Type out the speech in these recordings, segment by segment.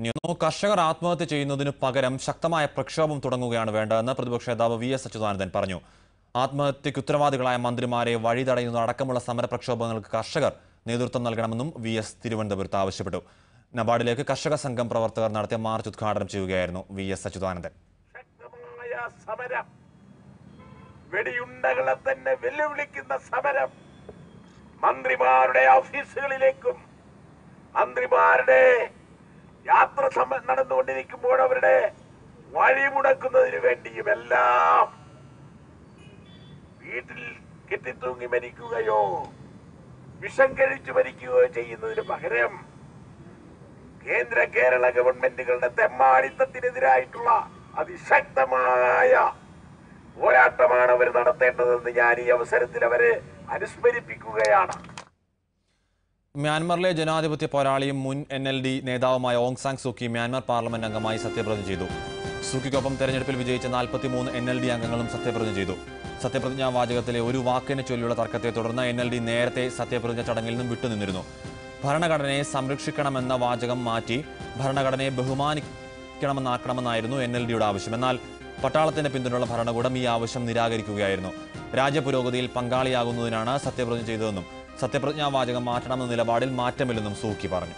News കർഷകർ ആത്മഹത്യ ചെയ്യുന്നതിനു പകരം ശക്തമായ പ്രക്ഷോഭം തുടങ്ങുകയാണ് വേണ്ടതെന്ന് പ്രതിപക്ഷ നേതാവ് വി എസ് അച്യുതാനന്ദൻ പറഞ്ഞു ആത്മഹത്യയ്ക്ക് ഉത്തരവാദികളായ മന്ത്രിമാരെ വഴി തടയുന്നതടക്കമുള്ള സമര പ്രക്ഷോഭങ്ങൾക്ക് കർഷകർ നേതൃത്വം നൽകണമെന്നും വി എസ് തിരുവനന്തപുരത്ത് ആവശ്യപ്പെട്ടു നബാർഡിലേക്ക് കർഷക സംഘം പ്രവർത്തകർ നടത്തിയ മാർച്ച് ഉദ്ഘാടനം ചെയ്യുകയായിരുന്നു വി എസ് അച്യുതാനന്ദൻ ശക്തമായ സമരം വെടിയുണ്ടകളെ തന്നെ വെല്ലുവിളിക്കുന്ന സമരം മന്ത്രിമാരുടെ ഓഫീസുകളിലേക്കും മന്ത്രിമാരുടെ യാത്ര സമ നടന്നുകൊണ്ടിരിക്കുമ്പോൾ അവരുടെ വഴിമുടക്കുന്നതിന് വേണ്ടിയും എല്ലാം വീട്ടിൽ കെട്ടിത്തൂങ്ങി മരിക്കുകയോ വിഷം കഴിച്ചു മരിക്കുകയോ ചെയ്യുന്നതിന് പകരം കേന്ദ്ര കേരള ഗവൺമെന്റുകളുടെ തെമ്മാടിത്തത്തിനെതിരായിട്ടുള്ള അതിശക്തമായ പോരാട്ടമാണ് അവർ നടത്തേണ്ടതെന്ന് ഞാൻ ഈ അവസരത്തിൽ അവരെ അനുസ്മരിപ്പിക്കുകയാണ് മ്യാൻമറിലെ ജനാധിപത്യ പോരാളിയും മുൻ എൻ എൽ ഡി നേതാവുമായ Aung San Suu Kyi Myanmar parliament അംഗമായി സത്യപ്രതിജ്ഞ ചെയ്തു സൂക്കിക്കൊപ്പം തെരഞ്ഞെടുപ്പിൽ വിജയിച്ച നാൽപ്പത്തിമൂന്ന് എൻ എൽ ഡി അംഗങ്ങളും സത്യപ്രതിജ്ഞ ചെയ്തു സത്യപ്രതിജ്ഞാ വാചകത്തിലെ ഒരു വാക്കിനെ ചൊല്ലിയുള്ള തർക്കത്തെ തുടർന്ന് എൻ എൽ ഡി നേരത്തെ സത്യപ്രതിജ്ഞ ചടങ്ങിൽ നിന്നും വിട്ടുനിന്നിരുന്നു ഭരണഘടനയെ സംരക്ഷിക്കണമെന്ന വാചകം മാറ്റി ഭരണഘടനയെ ബഹുമാനിക്കണമെന്നാക്കണമെന്നായിരുന്നു എൻ എൽ ഡിയുടെ ആവശ്യം എന്നാൽ പട്ടാളത്തിന്റെ പിന്തുണയുള്ള ഭരണകൂടം ഈ ആവശ്യം നിരാകരിക്കുകയായിരുന്നു രാജ്യപുരോഗതിയിൽ പങ്കാളിയാകുന്നതിനാണ് സത്യപ്രതിജ്ഞ ചെയ്തതെന്നും സത്യപ്രതിജ്ഞാ വാചകം മാറ്റണമെന്ന നിലപാടിൽ മാറ്റമില്ലെന്നും സൂക്കി പറഞ്ഞു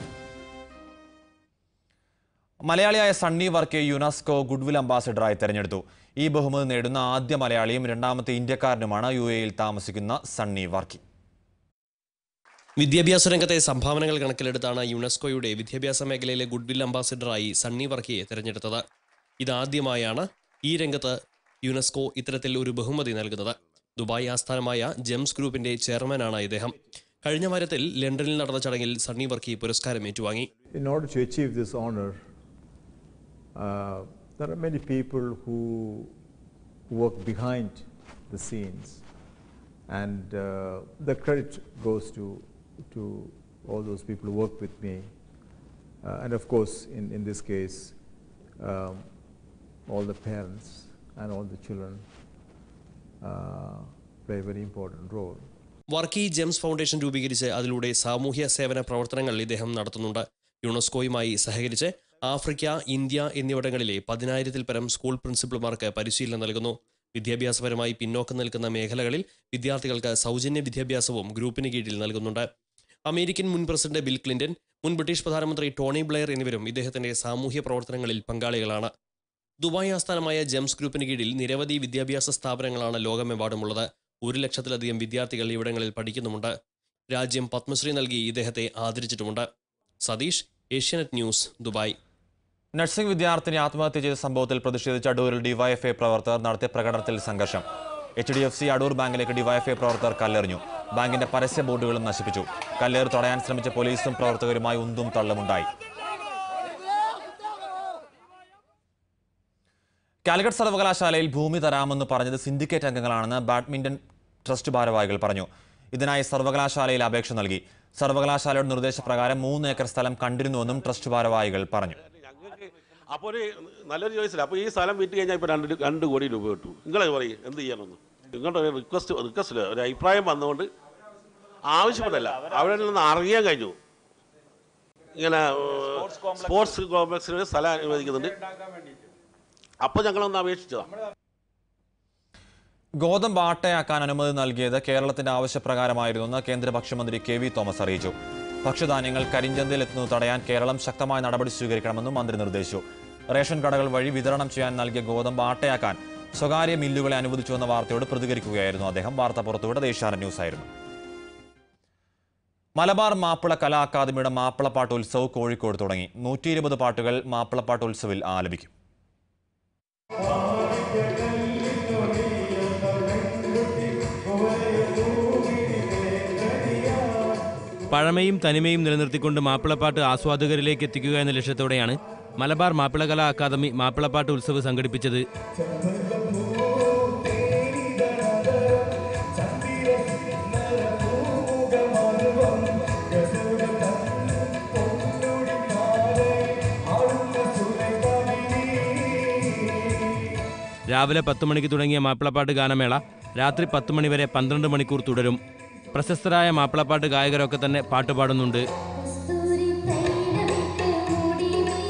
മലയാളിയായ സണ്ണി വർക്കെ യുനെസ്കോ ഗുഡ്വിൽ അംബാസിഡറായി തെരഞ്ഞെടുത്തു ഈ ബഹുമതി നേടുന്ന ആദ്യ മലയാളിയും രണ്ടാമത്തെ ഇന്ത്യക്കാരനുമാണ് യു എയിൽ താമസിക്കുന്ന സണ്ണി വർക്കി വിദ്യാഭ്യാസ രംഗത്തെ സംഭാവനകൾ കണക്കിലെടുത്താണ് യുനെസ്കോയുടെ വിദ്യാഭ്യാസ മേഖലയിലെ ഗുഡ്വിൽ അംബാസിഡറായി സണ്ണി വർക്കിയെ തിരഞ്ഞെടുത്തത് ഇതാദ്യമായാണ് ഈ രംഗത്ത് യുനെസ്കോ ഇത്തരത്തിൽ ഒരു ബഹുമതി നൽകുന്നത് ദുബായ് ആസ്ഥാനമായ ജെംസ് ഗ്രൂപ്പിന്റെ ചെയർമാനാണ് ഇദ്ദേഹം കഴിഞ്ഞ വാരത്തിൽ ലണ്ടനിൽ നടന്ന ചടങ്ങിൽ സണ്ണി വർക്കി പുരസ്കാരം ഏറ്റുവാങ്ങി In order to achieve this honor, uh, there are many people who work behind the scenes, and uh, the credit goes to to all those people who work with me, uh, and of course, in in this case, um, all the parents and all the children uh, play a very important role. Varkey GEMS foundation രൂപീകരിച്ച് അതിലൂടെ സാമൂഹ്യ സേവന പ്രവർത്തനങ്ങൾ ഇദ്ദേഹം നടത്തുന്നുണ്ട് യുനെസ്കോയുമായി സഹകരിച്ച് Africa India എന്നിവിടങ്ങളിലെ പതിനായിരത്തിൽ പരം സ്കൂൾ പ്രിൻസിപ്പൽമാർക്ക് പരിശീലനം നൽകുന്നു വിദ്യാഭ്യാസപരമായി പിന്നോക്കം നിൽക്കുന്ന മേഖലകളിൽ വിദ്യാർത്ഥികൾക്ക് സൗജന്യ വിദ്യാഭ്യാസവും ഗ്രൂപ്പിന് കീഴിൽ നൽകുന്നുണ്ട് അമേരിക്കൻ മുൻ പ്രസിഡന്റ് ബിൽ ക്ലിന്റൺ മുൻ ബ്രിട്ടീഷ് പ്രധാനമന്ത്രി ടോണി ബ്ലെയർ എന്നിവരും ഇദ്ദേഹത്തിന്റെ സാമൂഹ്യ പ്രവർത്തനങ്ങളിൽ പങ്കാളികളാണ് ദുബായ് ആസ്ഥാനമായ ജെംസ് ഗ്രൂപ്പിന് കീഴിൽ നിരവധി വിദ്യാഭ്യാസ സ്ഥാപനങ്ങളാണ് ലോകമെമ്പാടുമുള്ളത് ഒരു ലക്ഷത്തിലധികം വിദ്യാർത്ഥികൾ ഇവിടങ്ങളിൽ പഠിക്കുന്നുമുണ്ട് രാജ്യം പത്മശ്രീ നൽകി ഇദ്ദേഹത്തെ ആദരിച്ചിട്ടുമുണ്ട് Satish Asianet news Dubai nursing വിദ്യാർത്ഥിനി ആത്മഹത്യ ചെയ്ത സംഭവത്തിൽ പ്രതിഷേധിച്ച് അടൂരിൽ ഡിവൈഎഫ്ഐ പ്രവർത്തകർ നടത്തിയ പ്രകടനത്തിൽ സംഘർഷം H D F C Adoor ബാങ്കിലേക്ക് ഡിവൈഎഫ്ഐ പ്രവർത്തകർ കല്ലെറിഞ്ഞു ബാങ്കിന്റെ പരസ്യ ബോർഡുകളും നശിപ്പിച്ചു കല്ലേറ് തടയാൻ ശ്രമിച്ച പോലീസും പ്രവർത്തകരുമായി ഉന്തും തള്ളുമുണ്ടായി കാലിക്കറ്റ് സർവകലാശാലയിൽ ഭൂമി തരാമെന്ന് പറഞ്ഞത് സിൻഡിക്കേറ്റ് അംഗങ്ങളാണെന്ന് ബാഡ്മിന്റൺ ട്രസ്റ്റ് ഭാരവാഹികൾ പറഞ്ഞു ഇതിനായി സർവകലാശാലയിൽ അപേക്ഷ നൽകി സർവകലാശാലയുടെ നിർദ്ദേശപ്രകാരം മൂന്ന് ഏക്കർ സ്ഥലം കണ്ടിരുന്നുവെന്നും ട്രസ്റ്റ് ഭാരവാഹികൾ പറഞ്ഞു ഞങ്ങൾക്ക് അപ്പോൾ ഒരു നല്ലൊരു ചോയ്സില്ല അപ്പോൾ ഈ സ്ഥലം വിറ്റ് കഴിഞ്ഞാൽ ഇപ്പോൾ രണ്ട് രണ്ട് കോടി രൂപ കിട്ടും നിങ്ങളെ പറയും എന്ത് ചെയ്യണമെന്ന് നിങ്ങളുടെ ഒരു റിക്വസ്റ്റ് റിക്വസ്റ്റിൽ ഒരു അഭിപ്രായം വന്നുകൊണ്ട് ആവശ്യപ്പെട്ടല്ല അവിടെ നിന്ന് അറിയാൻ കഴിഞ്ഞു ഇങ്ങനെ സ്പോർട്സ് കോംപ്ലക്സിന് സ്ഥലം അനുവദിക്കുന്നുണ്ട് അപ്പോൾ ഞങ്ങളൊന്ന് അപേക്ഷിച്ചതാണ് ഗോതമ്പ് ആട്ടയാക്കാൻ അനുമതി നൽകിയത് കേരളത്തിന്റെ ആവശ്യപ്രകാരമായിരുന്നെന്ന് കേന്ദ്ര ഭക്ഷ്യമന്ത്രി കെ വി തോമസ് അറിയിച്ചു ഭക്ഷ്യധാന്യങ്ങൾ കരിഞ്ചന്തയിൽ എത്തുന്നത് തടയാൻ കേരളം ശക്തമായ നടപടി സ്വീകരിക്കണമെന്നും മന്ത്രി നിർദ്ദേശിച്ചു റേഷൻ കടകൾ വഴി വിതരണം ചെയ്യാൻ നൽകിയ ഗോതമ്പ് ആട്ടയാക്കാൻ സ്വകാര്യ മില്ലുകളെ അനുവദിച്ചുവെന്ന വാർത്തയോട് പ്രതികരിക്കുകയായിരുന്നു അദ്ദേഹം വാർത്ത പുറത്തുവിട്ടത് ഏഷ്യാനെറ്റ് ന്യൂസ് ആയിരുന്നു മലബാർ മാപ്പിള കലാ അക്കാദമിയുടെ മാപ്പിളപ്പാട്ട് ഉത്സവ് കോഴിക്കോട് തുടങ്ങി നൂറ്റി ഇരുപത് പാട്ടുകൾ മാപ്പിളപ്പാട്ട് ഉത്സവിൽ ആലപിക്കും പഴമയും തനിമയും നിലനിർത്തിക്കൊണ്ട് മാപ്പിളപ്പാട്ട് ആസ്വാദകരിലേക്ക് എത്തിക്കുക എന്ന ലക്ഷ്യത്തോടെയാണ് മലബാർ മാപ്പിളകലാ അക്കാദമി മാപ്പിളപ്പാട്ട് ഉത്സവ് സംഘടിപ്പിച്ചത് രാവിലെ പത്ത് മണിക്ക് തുടങ്ങിയ മാപ്പിളപ്പാട്ട് ഗാനമേള രാത്രി പത്ത് മണി വരെ പന്ത്രണ്ട് മണിക്കൂർ തുടരും പ്രശസ്തരായ മാപ്പിളപ്പാട്ട് ഗായകരൊക്കെ തന്നെ പാട്ടുപാടുന്നുണ്ട് കസ്തൂരി തൈലമിട്ട് മുടി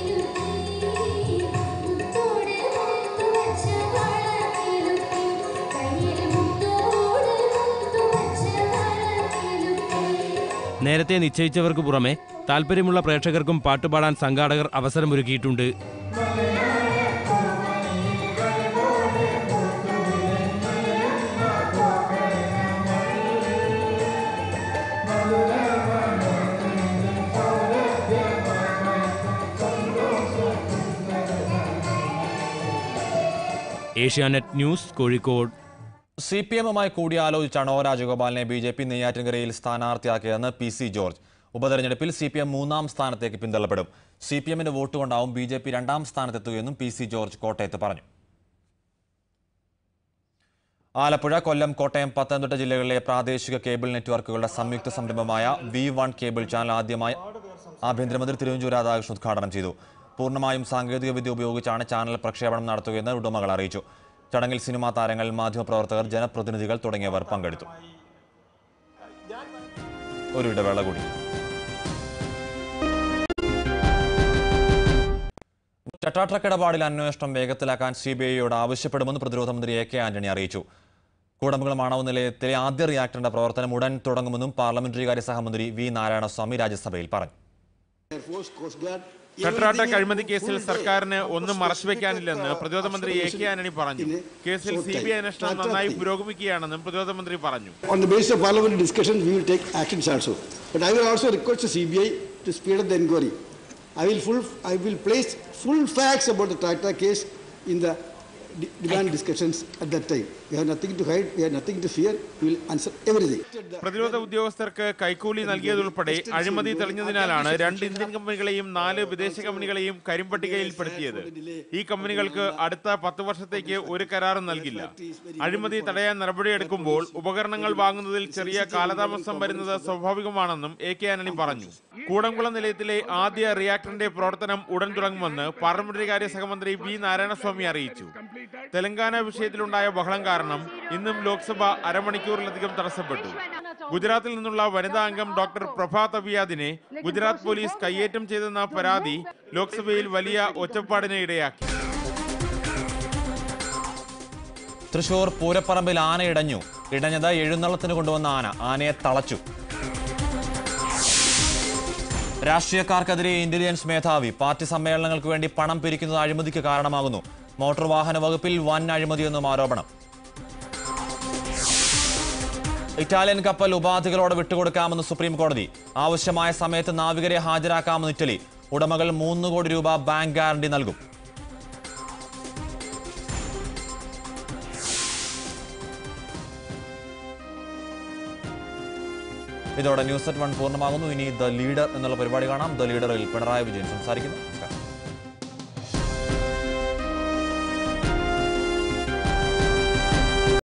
നേരത്തെ നിശ്ചയിച്ചവർക്ക് പുറമെ താല്പര്യമുള്ള പ്രേക്ഷകർക്കും പാട്ടുപാടാൻ സംഘാടകർ അവസരമൊരുക്കിയിട്ടുണ്ട് Asianet news Kozhikode C P എമ്മുമായി കൂടിയാലോചിച്ചാണ് ഒ രാജഗോപാലിനെ ബി ജെ പി നെയ്യാറ്റിൻകരയിൽ സ്ഥാനാർത്ഥിയാക്കിയതെന്ന് പി സി ജോർജ് ഉപതെരഞ്ഞെടുപ്പിൽ സി പി എം മൂന്നാം സ്ഥാനത്തേക്ക് പിന്തള്ളപ്പെടും സി പി എമ്മിന്റെ വോട്ട് കൊണ്ടാവും ബി ജെ പി രണ്ടാം സ്ഥാനത്തെത്തുകയെന്നും പി സി ജോർജ് കോട്ടയത്ത് പറഞ്ഞു ആലപ്പുഴ കൊല്ലം കോട്ടയം പത്തനംതിട്ട ജില്ലകളിലെ പ്രാദേശിക കേബിൾ നെറ്റ്വർക്കുകളുടെ സംയുക്ത സംരംഭമായ വി വൺ കേബിൾ ചാനൽ ആദ്യമായി ആഭ്യന്തരമന്ത്രി തിരുവഞ്ചൂർ രാധാകൃഷ്ണൻ ഉദ്ഘാടനം ചെയ്തു പൂർണ്ണമായും സാങ്കേതിക വിദ്യ ഉപയോഗിച്ചാണ് ചാനൽ പ്രക്ഷേപണം നടത്തുകയെന്ന് ഉടമകൾ അറിയിച്ചു ചടങ്ങിൽ സിനിമാ താരങ്ങൾ മാധ്യമപ്രവർത്തകർ ജനപ്രതിനിധികൾ തുടങ്ങിയവർ പങ്കെടുത്തു ഒരു ഇടവേള കൂടി ചട്ടാട്രക്ക് ഇടപാടിൽ അന്വേഷണം വേഗത്തിലാക്കാൻ സി ബി ഐയോട് ആവശ്യപ്പെടുമെന്ന് പ്രതിരോധ മന്ത്രി എ കെ ആന്റണി അറിയിച്ചു കൂടമ്പകുളം ആണവ നിലയത്തിലെ ആദ്യ റിയാക്ടറിന്റെ പ്രവർത്തനം ഉടൻ തുടങ്ങുമെന്നും പാർലമെന്ററി കാര്യ സഹമന്ത്രി വി നാരായണസ്വാമി രാജ്യസഭയിൽ പറഞ്ഞു ടെട്രാടെക് അഴിമതി കേസിൽ സർക്കാരിന് ഒന്നും മറച്ചുവെക്കാനില്ലെന്ന് പ്രതിരോധ മന്ത്രി എ കെ ആന്റണി പറഞ്ഞു കേസിൽ സി ബി ഐ അന്വേഷണം നന്നായി പുരോഗമിക്കുകയാണെന്നും പ്രതിരോധ മന്ത്രി പറഞ്ഞു On the basis of parliamentary discussions, we will take actions also. But I will also request the CBI to speed up the inquiry. I will full, I will place full facts about the Tata case in the de- demand discussions at that time. We have nothing to hide, we have nothing to fear, we will answer everything. പ്രതിരോധ ഉദ്യോഗസ്ഥർക്ക് കൈക്കൂലി നൽകിയതുൾപ്പെടെ അഴിമതി തെളിഞ്ഞതിനാലാണ് രണ്ട് Indian കമ്പനികളെയും നാല് വിദേശ കമ്പനികളെയും കരിമ്പട്ടികയിൽപ്പെടുത്തിയത് ഈ കമ്പനികൾക്ക് അടുത്ത പത്ത് വർഷത്തേക്ക് ഒരു കരാറും നൽകില്ല അഴിമതി തടയാൻ നടപടിയെടുക്കുമ്പോൾ ഉപകരണങ്ങൾ വാങ്ങുന്നതിൽ ചെറിയ കാലതാമസം വരുന്നത് സ്വാഭാവികമാണെന്നും എ കെ ആന്റണി പറഞ്ഞു കൂടംകുളം നിലയത്തിലെ ആദ്യ റിയാക്ടറിന്റെ പ്രവർത്തനം ഉടൻ തുടങ്ങുമെന്ന് പാർലമെന്ററി കാര്യ സഹമന്ത്രി വി നാരായണസ്വാമി അറിയിച്ചു തെലങ്കാന വിഷയത്തിലുണ്ടായ ബഹളം കാരണം ഇന്നും ലോക്സഭ അരമണിക്കൂറിലധികം തടസ്സപ്പെട്ടു ഗുജറാത്തിൽ നിന്നുള്ള വനിതാ അംഗം ഡോക്ടർ പ്രഭാ തബിയാദിനെ ഗുജറാത്ത് പോലീസ് കയ്യേറ്റം ചെയ്തെന്ന പരാതി ലോക്സഭയിൽ വലിയ ഒച്ചപ്പാടിന് ഇടയാക്കി തൃശൂർ പൂരപ്പറമ്പിൽ ആന ഇടഞ്ഞു ഇടഞ്ഞത് എഴുന്നള്ളത്തിന് കൊണ്ടുവന്ന ആന ആനയെ തളച്ചു രാഷ്ട്രീയക്കാർക്കെതിരെ ഇന്റലിജൻസ് മേധാവി പാർട്ടി സമ്മേളനങ്ങൾക്ക് വേണ്ടി പണം പിരിക്കുന്നത് അഴിമതിക്ക് കാരണമാകുന്നു മോട്ടോർ വാഹന വകുപ്പിൽ വൻ അഴിമതിയെന്നും ആരോപണം ഇറ്റാലിയൻ കപ്പൽ ഉപാധികളോടെ വിട്ടുകൊടുക്കാമെന്ന് സുപ്രീം കോടതി ആവശ്യമായ സമയത്ത് നാവികരെ ഹാജരാക്കാമെന്ന് ഇറ്റലി ഉടമകൾ മൂന്ന് കോടി രൂപ ബാങ്ക് ഗ്യാരണ്ടി നൽകും ഇതോടെ ന്യൂസ് അറ്റ് വൺ പൂർണ്ണമാകുന്നു ഇനി ദ ലീഡർ എന്നുള്ള പരിപാടി കാണാം ദ ലീഡറിൽ പിണറായി വിജയൻ സംസാരിക്കുന്നു നമസ്കാരം